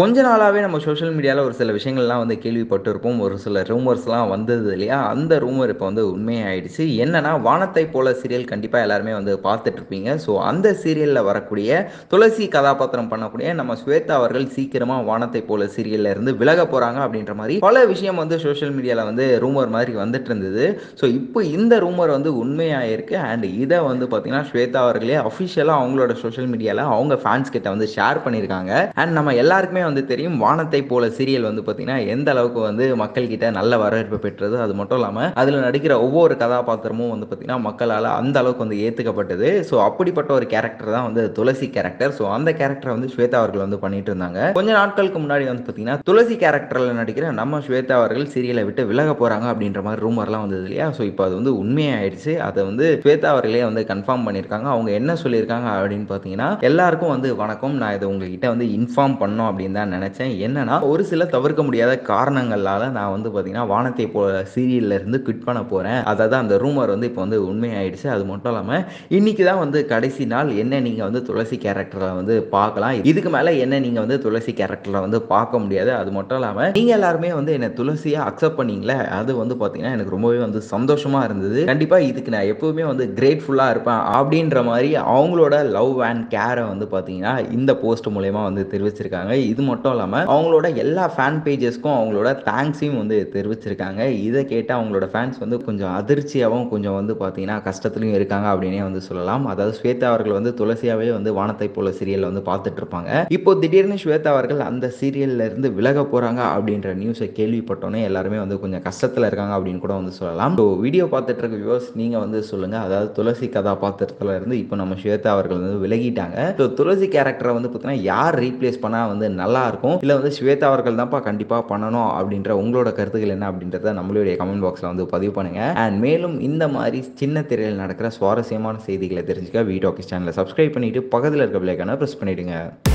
கொஞ்ச நாளாவே நம்ம சோஷியல் மீடியால ஒரு சில விஷயங்கள்லாம் வந்து கேள்விப்பட்டிருப்போம். ஒரு சில ரூமர்ஸ்லாம் வந்தது இல்லையா? அந்த ரூமர் இப்ப வந்து உண்மையாயிடுச்சு. என்னன்னா, வானத்தை போல சீரியல் கண்டிப்பா எல்லாருமே வந்து பார்த்துட்டுருப்பீங்க. ஸோ, அந்த சீரியல்ல வரக்கூடிய துளசி கதாபாத்திரம் பண்ணக்கூடிய நம்ம ஸ்வேதா அவர்கள் சீக்கிரமா வானத்தை போல சீரியல்ல இருந்து விலகப் போறாங்க அப்படின்ற மாரி பல விஷயம் வந்து சோஷியல் மீடியால வந்து ரூமர் மாரி வந்துட்டு இருந்தது. ஸோ, இப்போ இந்த ரூமர் வந்து உண்மையாயிருக்கு. அண்ட் இத வந்து பார்த்தீங்கன்னா, ஸ்வேதா அவர்களே அஃபிஷியலா அவங்களோட சோஷியல் மீடியால அவங்க ஃபேன்ஸ் கிட்ட வந்து ஷேர் பண்ணியிருக்காங்க. அண்ட் நம்ம எல்லாருக்குமே வந்து தெரியும் வானத்தை போல சீரியல் வந்து பார்த்தீங்கன்னா, எந்த அளவுக்கு வந்து மக்கள் கிட்ட நல்ல வரவேற்பு பெற்றது. அது மட்டும் இல்லாம அதில நடிக்கிற ஒவ்வொரு கதாபாத்திரமும் வந்து பார்த்தீங்கன்னா, மக்களால அந்த அளவுக்கு வந்து ஏத்துக்கப்பட்டது. ஸோ, அப்படிப்பட்ட ஒரு கேரக்டர் தான் வந்து துளசி கேரக்டர். ஸோ, அந்த கேரக்டர வந்து ஸ்வேதா அவர்கள் வந்து பண்ணிட்டு இருந்தாங்க. கொஞ்ச நாட்களுக்கு முன்னாடி வந்து பார்த்தீங்கன்னா, துளசி கேரக்டர்ல நடிக்கிற நம்ம ஸ்வேதா அவர்கள் சீரியல விட்டு விலகப் போறாங்க அப்படின்ற மாரி ரூமர்லாம் வந்தது இல்லையா? ஸோ, இப்போ அது வந்து உண்மையாயிடுச்சு. அத வந்து ஸ்வேதா அவர்களே வந்து கன்ஃபார்ம் பண்ணியிருக்காங்க. அவங்க என்ன சொல்லியிருக்காங்க அப்படின்னு பார்த்தீங்கன்னா, எல்லாருக்கும் வந்து வணக்கம். நான் இத உங்ககிட்ட வந்து இன்ஃபார்ம் பண்ணணும் அப்படின்னு தான் நெனச்சேன். என்னன்னா, ஒரு சில தவிர்க்க முடியாத காரணங்களால நான் வந்து பார்த்தீங்கன்னா, வானத்தை போல சீரியல்ல இருந்து குவிட் பண்ண போறேன். அதாவது அந்த ரூமர் வந்து இப்போ வந்து உண்மையாயிடுச்சு. அது மட்டும் இல்லாம இன்னைக்கு தான் வந்து கடைசி நாள். என்ன நீங்க வந்து துளசி கேரக்டர்ல வந்து பார்க்கலாம். இதுக்கு மேல என்ன நீங்க வந்து துளசி கேரக்டர்ல வந்து பார்க்க முடியாது. அது மட்டும் இல்லாம நீங்க எல்லாருமே வந்து என்ன துளசியா அக்செப்ட் பண்ணீங்கல்ல, அது வந்து பார்த்தீங்கன்னா, எனக்கு ரொம்பவே வந்து சந்தோஷமா இருந்தது. கண்டிப்பா இதுக்கு நான் எப்பவுமே வந்து கிரேட்ஃபுல்லா இருப்பேன் அப்படின்ற மாரி அவங்களோட லவ் அண்ட் கேர வந்து பார்த்தீங்கன்னா, இந்த போஸ்ட் மூலியமா வந்து தெரிவிச்சிருக்காங்க. இது மட்டும் இல்லாம அவங்களோட எல்லா ஃபேன் பேஜஸ்க்கும் அவங்களோட தேங்க்ஸையும் வந்து தெரிவிச்சிருக்காங்க. இத கேட்டு அவங்களோட ஃபேன்ஸ் வந்து கொஞ்சம் அதிர்ச்சியாவும், கொஞ்சம் வந்து பார்த்தீங்கன்னா, கஷ்டத்திலயும் இருக்காங்க அப்படின்னே வந்து சொல்லலாம். அதாவது ஸ்வேதா அவர்கள் வந்து துளசியாவே வந்து வானத்தை போல சீரியல்ல வந்து பார்த்துட்டு இருப்பாங்க. இப்போ திடீர்னு ஸ்வேதா அவர்கள் அந்த சீரியல்ல இருந்து விலகப் போறாங்க அப்படின்ற நியூஸ கேள்விப்பட்டோனே எல்லாருமே வந்து கொஞ்சம் கஷ்டத்துல இருக்காங்க அப்படின்னு கூட வந்து சொல்லலாம். ஸோ, வீடியோ பார்த்துட்டு இருக்க வியூவர்ஸ் நீங்க வந்து சொல்லுங்க. அதாவது துளசி கதாபாத்திரத்துல இருந்து இப்போ நம்ம ஸ்வேதா அவர்கள் வந்து விலகிட்டாங்க. ஸோ, துளசி கேரக்டர வந்து பார்த்தீங்கன்னா, யார் ரீப்ளேஸ் பண்ணா வந்து நல்லா இருக்கும்? இல்ல வந்து ஸ்வேதா அவர்கள் தான்ப்பா கண்டிப்பா பண்ணணும் அப்படின்ற உங்களோட கருத்துக்கள் என்ன அப்படின்றத நம்மளுடைய கமெண்ட் பாக்ஸ்ல வந்து பதிவு பண்ணுங்க. அண்ட் மேலும் இந்த மாரி சின்ன திரையில நடக்கிற சுவாரஸ்யமான செய்திகள தெரிஞ்சுக்க வீடியோக்கு சேனல சப்ஸ்கிரைப் பண்ணிட்டு பக்கத்துல இருக்க பெல் ஐகான பிரஸ் பண்ணிடுங்க.